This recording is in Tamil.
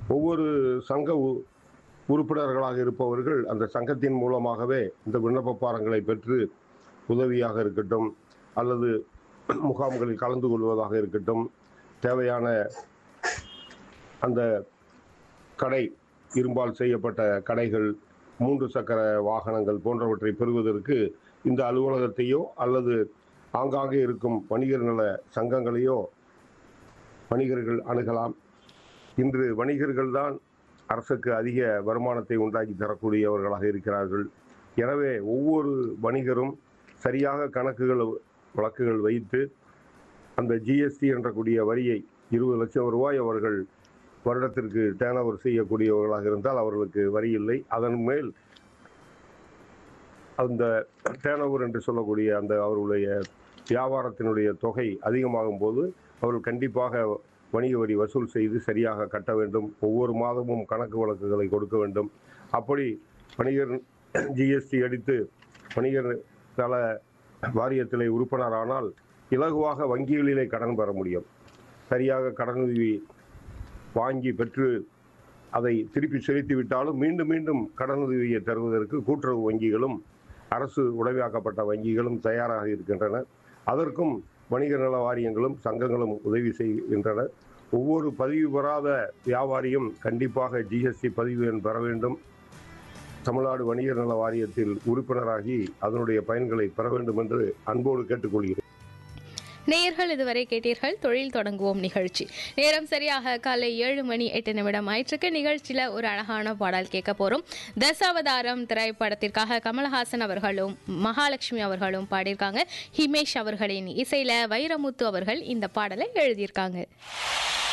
ஒவ்வொரு சங்க உ- உறுப்பினர்களாக இருப்பவர்கள் அந்த சங்கத்தின் மூலமாகவே இந்த விண்ணப்ப பாரங்களை பெற்று உதவியாக இருக்கட்டும் அல்லது முகாம்களில் கலந்து கொள்வதாக இருக்கட்டும் தேவையான அந்த கடை இரும்பால் செய்யப்பட்ட கடைகள் மூன்று சக்கர வாகனங்கள் போன்றவற்றை பெறுவதற்கு இந்த அலுவலகத்தையோ அல்லது ஆங்காங்கே இருக்கும் வணிகர் நல சங்கங்களையோ வணிகர்கள் அணுகலாம் இன்று வணிகர்கள் தான் அரசுக்கு அதிக வருமானத்தை உண்டாக்கி தரக்கூடியவர்களாக இருக்கிறார்கள் எனவே ஒவ்வொரு வணிகரும் சரியாக கணக்குகள் வழக்குகள் வைத்து அந்த ஜிஎஸ்டி என்ற கூடிய வரியை இருபது லட்சம் ரூபாய் அவர்கள் வருடத்திற்கு டேர்ன் ஓவர் செய்யக்கூடியவர்களாக இருந்தால் அவர்களுக்கு வரி இல்லை அதன் மேல் அந்த டேர்ன் ஓவர் என்று சொல்லக்கூடிய அந்த அவர்களுடைய வியாபாரத்தினுடைய தொகை அதிகமாகும் போது அவர்கள் கண்டிப்பாக வணிக வரி வசூல் செய்து சரியாக கட்ட வேண்டும் ஒவ்வொரு மாதமும் கணக்கு வழக்குகளை கொடுக்க வேண்டும் அப்படி வணிகர் ஜிஎஸ்டி அடித்து வணிகர் நல வாரியத்திலே உறுப்பினரானால் இலகுவாக வங்கிகளிலே கடன் பெற முடியும் சரியாக கடனுதவி வாங்கி பெற்று அதை திருப்பி செலுத்தி விட்டாலும் மீண்டும் மீண்டும் கடனுதவியை தருவதற்கு கூட்டுறவு வங்கிகளும் அரசு உடமையாக்கப்பட்ட வங்கிகளும் தயாராக இருக்கின்றன அதற்கும் வணிக நல வாரியங்களும் சங்கங்களும் உதவி செய்கின்றன ஒவ்வொரு பதிவு பெறாத வியாபாரியும் கண்டிப்பாக ஜிஎஸ்டி பதிவு எண் பெற வேண்டும் தமிழ்நாடு வணிகர் நல வாரியத்தில் உறுப்பினராகி அதனுடைய பயன்களை பெற வேண்டும் என்று அன்போடு கேட்டுக்கொள்கிறேன் நேயர்கள் இதுவரை கேட்டீர்கள் தொழில் தொடங்குவோம் நிகழ்ச்சி நேரம் சரியாக காலை ஏழு மணி எட்டு நிமிடம் ஆயிற்றுக்கு நிகழ்ச்சியில் ஒரு அழகான பாடல் கேட்க போகிறோம் தசாவதாரம் திரைப்படத்திற்காக கமல்ஹாசன் அவர்களும் மகாலட்சுமி அவர்களும் பாடியிருக்காங்க ஹிமேஷ் அவர்களின் இசையில் வைரமுத்து அவர்கள் இந்த பாடலை எழுதியிருக்காங்க